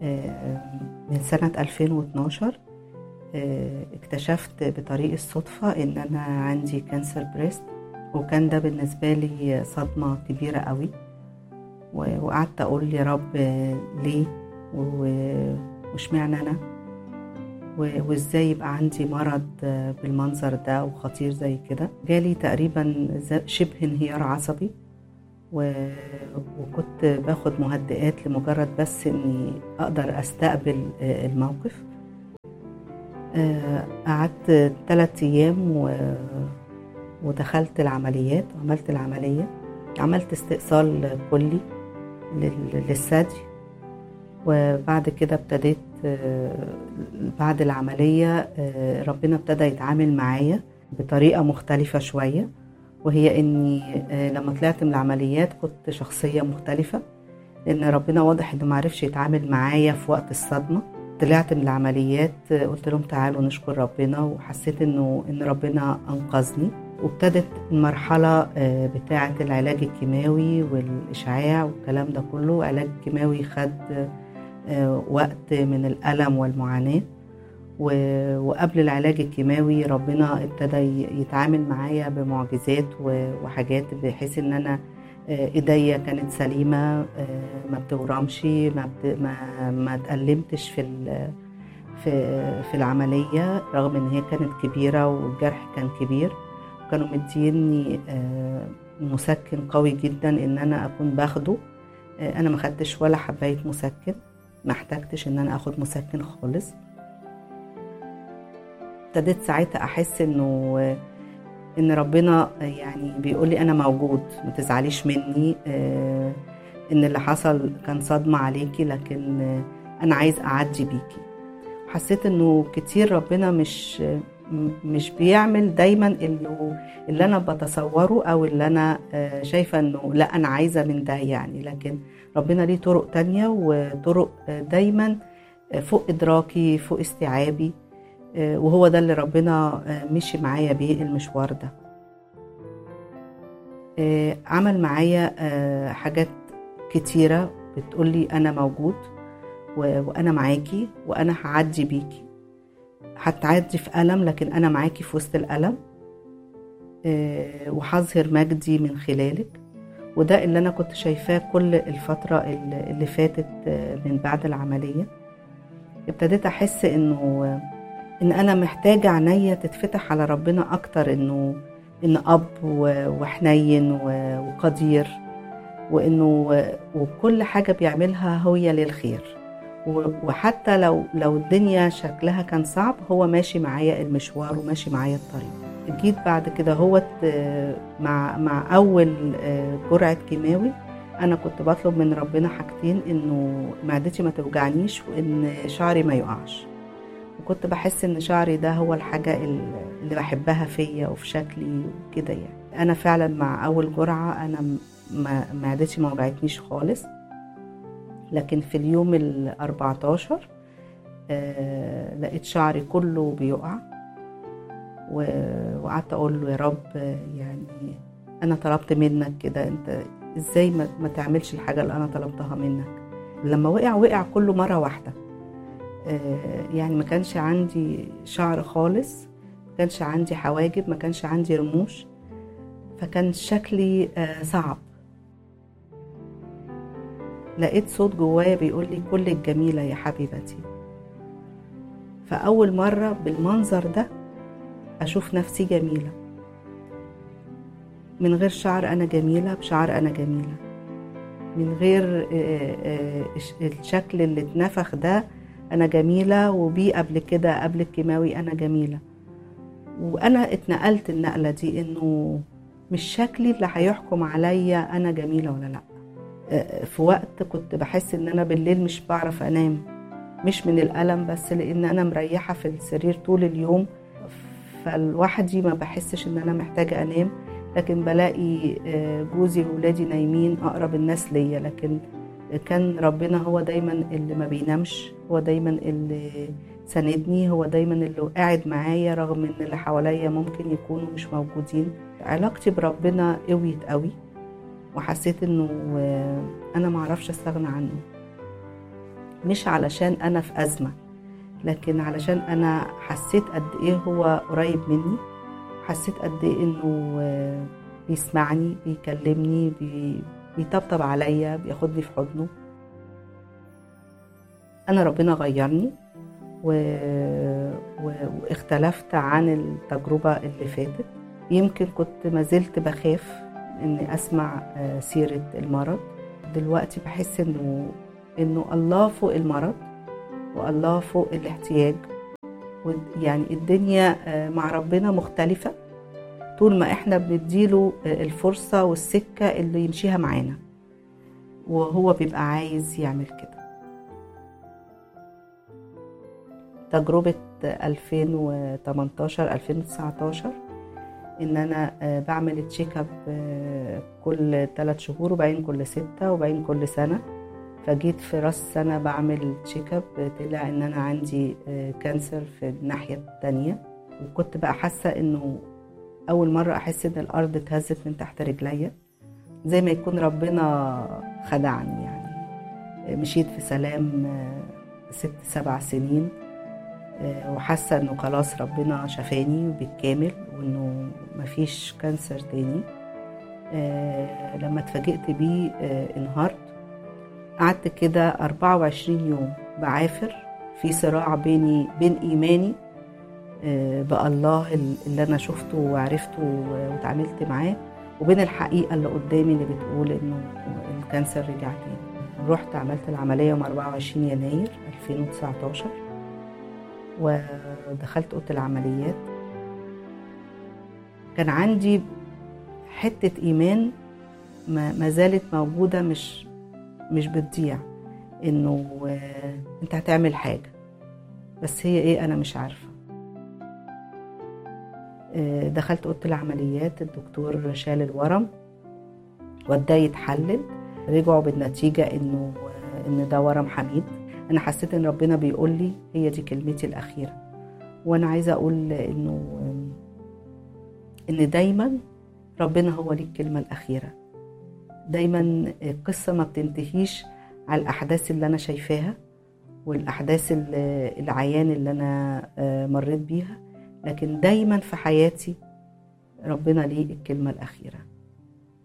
من سنة 2012 اكتشفت بطريق الصدفة إن أنا عندي كانسر بريست وكان ده بالنسبة لي صدمة كبيرة قوي وقعدت أقول يا رب ليه واشمعنى أنا وازاي يبقى عندي مرض بالمنظر ده وخطير زي كده جالي تقريبا شبه انهيار عصبي وكنت باخد مهدئات لمجرد بس اني اقدر استقبل الموقف قعدت ثلاثة ايام ودخلت العمليات وعملت العملية عملت استئصال كلي للثدي وبعد كده ابتديت بعد العملية ربنا ابتدى يتعامل معايا بطريقة مختلفة شوية وهي اني لما طلعت من العمليات كنت شخصية مختلفة لان ربنا واضح انه معرفش يتعامل معايا في وقت الصدمة طلعت من العمليات قلت لهم تعالوا نشكر ربنا وحسيت انه ان ربنا انقذني وابتدت المرحلة بتاعة العلاج الكيماوي والإشعاع والكلام ده كله علاج كيماوي خد وقت من الألم والمعاناة وقبل العلاج الكيماوي ربنا ابتدى يتعامل معايا بمعجزات وحاجات بحيث ان انا ايديا كانت سليمه ما بتورمش ما بت ما, ما اتألمتش في في في العمليه رغم ان هي كانت كبيره والجرح كان كبير كانوا مديني مسكن قوي جدا ان انا اكون باخده انا ما خدتش ولا حبايه مسكن ما احتجتش ان انا اخد مسكن خالص ابتديت ساعتها احس انه ان ربنا يعني بيقول لي انا موجود ما تزعليش مني ان اللي حصل كان صدمه عليكي لكن انا عايز اعدي بيكي حسيت انه كتير ربنا مش مش بيعمل دايما اللي, اللي انا بتصوره او اللي انا شايفه انه لا انا عايزه من ده يعني لكن ربنا ليه طرق تانية وطرق دايما فوق ادراكي فوق استيعابي وهو ده اللي ربنا مشي معايا بيه المشوار ده عمل معايا حاجات كتيرة بتقولي أنا موجود وأنا معاكي وأنا هعدي بيكي هتعدي في ألم لكن أنا معاكي في وسط الألم وهظهر مجدي من خلالك وده اللي أنا كنت شايفاه كل الفترة اللي فاتت من بعد العملية ابتديت أحس إنه ان انا محتاجه عينيا تتفتح على ربنا اكتر انه ان اب وحنين وقدير وانه وكل حاجه بيعملها هي للخير وحتى لو لو الدنيا شكلها كان صعب هو ماشي معايا المشوار وماشي معايا الطريق جيت بعد كده هو مع مع اول جرعه كيماوي انا كنت بطلب من ربنا حاجتين انه معدتي ما توجعنيش وان شعري ما يقعش وكنت بحس ان شعري ده هو الحاجة اللي بحبها فيا وفي شكلي وكده يعني انا فعلا مع اول جرعة انا معدتي ما وجعتنيش خالص لكن في اليوم ال 14 آه لقيت شعري كله بيقع وقعدت اقول له يا رب يعني انا طلبت منك كده انت ازاي ما, ما تعملش الحاجة اللي انا طلبتها منك لما وقع وقع كله مرة واحدة يعني ما كانش عندي شعر خالص ما كانش عندي حواجب ما كانش عندي رموش فكان شكلي صعب لقيت صوت جوايا بيقول لي كلك جميلة يا حبيبتي فأول مرة بالمنظر ده أشوف نفسي جميلة من غير شعر أنا جميلة بشعر أنا جميلة من غير الشكل اللي اتنفخ ده انا جميله وبيه قبل كده قبل الكيماوي انا جميله وانا اتنقلت النقله دي انه مش شكلي اللي هيحكم عليا انا جميله ولا لا في وقت كنت بحس ان انا بالليل مش بعرف انام مش من الالم بس لان انا مريحه في السرير طول اليوم فلوحدي ما بحسش ان انا محتاجه انام لكن بلاقي جوزي وولادي نايمين اقرب الناس ليا لكن كان ربنا هو دايما اللي ما بينامش هو دايما اللي ساندني هو دايما اللي قاعد معايا رغم ان اللي حواليا ممكن يكونوا مش موجودين علاقتي بربنا قويت قوي وحسيت انه انا معرفش استغنى عنه مش علشان انا في ازمه لكن علشان انا حسيت قد ايه هو قريب مني حسيت قد ايه انه آه، بيسمعني بيكلمني بي... بيطبطب عليا بياخدني في حضنه انا ربنا غيرني و... و... واختلفت عن التجربه اللي فاتت يمكن كنت ما زلت بخاف اني اسمع آه، سيره المرض دلوقتي بحس انه انه الله فوق المرض والله فوق الاحتياج يعني الدنيا آه، مع ربنا مختلفه طول ما احنا بنديله آه، الفرصه والسكه اللي يمشيها معانا وهو بيبقى عايز يعمل كده تجربة 2018 2019 ان انا آه، بعمل تشيك اب آه، كل ثلاث شهور وبعدين كل ستة وبعدين كل سنة فجيت في راس سنة بعمل تشيك اب طلع ان انا عندي آه، كانسر في الناحية التانية وكنت بقى حاسة انه اول مرة احس ان الارض اتهزت من تحت رجليا زي ما يكون ربنا خدعني يعني مشيت في سلام ست سبع سنين وحاسه انه خلاص ربنا شفاني بالكامل وانه مفيش كانسر تاني آه، لما اتفاجئت بيه آه، انهارت قعدت كده 24 يوم بعافر في صراع بيني بين ايماني آه، بالله اللي انا شفته وعرفته واتعاملت معاه وبين الحقيقه اللي قدامي اللي بتقول انه الكانسر رجع تاني رحت عملت العمليه يوم 24 يناير 2019 ودخلت اوضه العمليات كان عندي حته ايمان ما زالت موجوده مش مش بتضيع انه انت هتعمل حاجه بس هي ايه انا مش عارفه دخلت اوضه العمليات الدكتور شال الورم وداه يتحلل رجعوا بالنتيجه انه ان ده ورم حميد انا حسيت ان ربنا بيقول لي هي دي كلمتي الاخيره وانا عايزه اقول انه ان دايما ربنا هو ليه الكلمه الاخيره دايما القصه ما بتنتهيش على الاحداث اللي انا شايفاها والاحداث العيان اللي انا مريت بيها لكن دايما في حياتي ربنا ليه الكلمه الاخيره